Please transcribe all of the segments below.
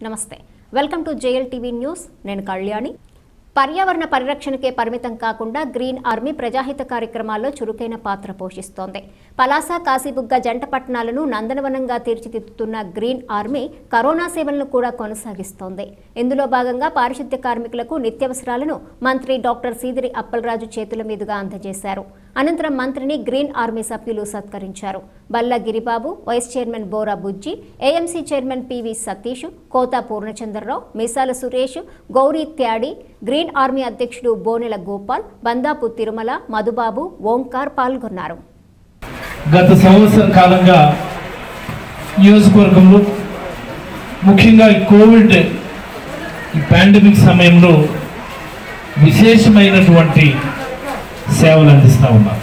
నమస్తే welcome to JL TV news నేను కళ్యాణి పర్యావరణ పరిరక్షణకే పరిమితం కాకుండా గ్రీన్ ఆర్మీ ప్రజాహిత కార్యక్రమాల్లో చురుకైన పాత్ర పోషిస్తోంది పలాస కాశీబుగ్గ జంట పట్టణాలను నందనవనంగా తీర్చిదిద్దుతున్న గ్రీన్ ఆర్మీ కరోనా సేవలను కూడా కొనసాగిస్తోంది ఇందులో భాగంగా పారిశుద్ధ్య కార్మికులకు నిత్యావసరాలను మంత్రి డాక్టర్ సీదిరి అప్పలరాజు చేతుల మీదుగా అందజేశారు అనంతరం మంత్రిని గ్రీన్ ఆర్మీ సభ్యులు సత్కరించారు Balla Giribabu vice chairman Bora Bujji AMC chairman PV Satish Kota Purnachandrarao Meesala Suresh Gowri Tyadi green army అధ్యక్షుడు బోనెల గోపాల్ బందాపు తిరుమల మధుబాబు ఓంకార్ పాల్గొన్నారు గత సంవత్సర కాలంగా నియోజకవర్గంలో ముఖ్యంగా ఈ కోవిడ్ ఈ పాండమిక్ సమయంలో విశేషమైనటువంటి సేవలు అందిస్తూ ఉన్నారు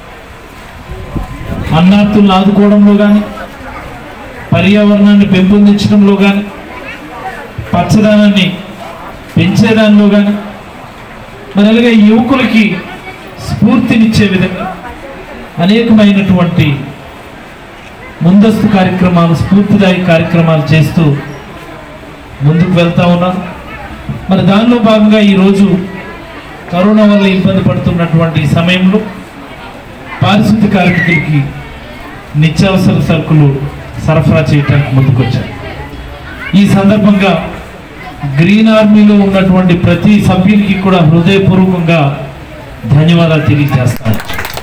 అన్నార్థులను ఆదుకోవడంలో కానీ పర్యావరణాన్ని పెంపొందించడంలో కానీ పచ్చదనాన్ని పెంచేదానిలో కానీ మరి అలాగే యువకులకి స్ఫూర్తినిచ్చే విధంగా అనేకమైనటువంటి ముందస్తు కార్యక్రమాలు స్ఫూర్తిదాయక కార్యక్రమాలు చేస్తూ ముందుకు వెళ్తా ఉన్నాం మరి దానిలో భాగంగా ఈరోజు కరోనా వల్ల ఇబ్బంది పడుతున్నటువంటి ఈ సమయంలో పారిశుద్ధ్య కార్మికులకి నిత్యావసర సరుకులు సరఫరా చేయడానికి ముందుకొచ్చారు ఈ సందర్భంగా గ్రీన్ ఆర్మీలో ఉన్నటువంటి ప్రతి సభ్యునికి కూడా హృదయపూర్వకంగా ధన్యవాదాలు తెలియజేస్తాను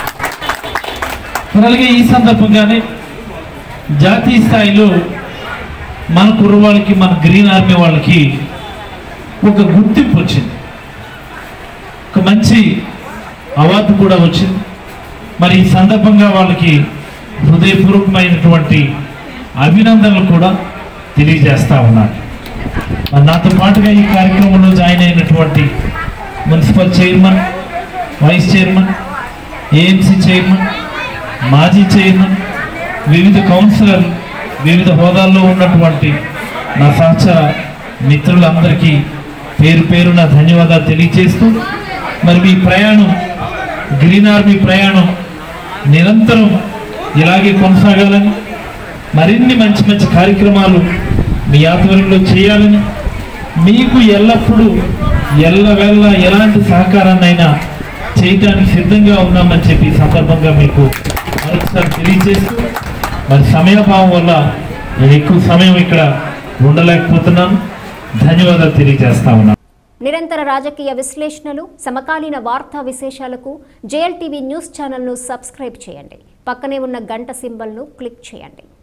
మరి అలాగే ఈ సందర్భంగానే జాతీయ స్థాయిలో మన కుర్రవాళ్ళకి మన గ్రీన్ ఆర్మీ వాళ్ళకి ఒక గుర్తింపు వచ్చింది ఒక మంచి అవార్డు కూడా వచ్చింది మరి ఈ సందర్భంగా వాళ్ళకి హృదయపూర్వకమైనటువంటి అభినందనలు కూడా తెలియజేస్తా ఉన్నాను మరి నాతో పాటుగా ఈ కార్యక్రమంలో జాయిన్ అయినటువంటి municipal chairman vice chairman AMC chairman మాజీ చైర్మన్ వివిధ కౌన్సిలర్ వివిధ హోదాల్లో ఉన్నటువంటి నా సహచర మిత్రులందరికీ పేరు పేరు నా ధన్యవాదాలు తెలియజేస్తూ మరి మీ ప్రయాణం గ్రీన్ ఆర్మీ ప్రయాణం నిరంతరం ఇలాగే కొనసాగాలని మరిన్ని మంచి మంచి కార్యక్రమాలు మీ ఆధ్వర్యంలో చేయాలని మీకు ఎల్లప్పుడూ ఎల్లవెల్ల ఎలాంటి సహకారాన్నైనా చేయడానికి సిద్ధంగా ఉన్నామని చెప్పి ఈ సందర్భంగా మీకు మరొకసారి తెలియజేస్తూ మరి సమయభావం వల్ల నేను ఎక్కువ సమయం ఇక్కడ ఉండలేకపోతున్నాను ధన్యవాదాలు తెలియజేస్తా ఉన్నాను నిరంతర రాజకీయ విశ్లేషణలు సమకాలీన వార్తా విశేషాలకు జేఎల్ టీవీ న్యూస్ ఛానల్ను సబ్స్క్రైబ్ చేయండి పక్కనే ఉన్న గంట సింబల్ను క్లిక్ చేయండి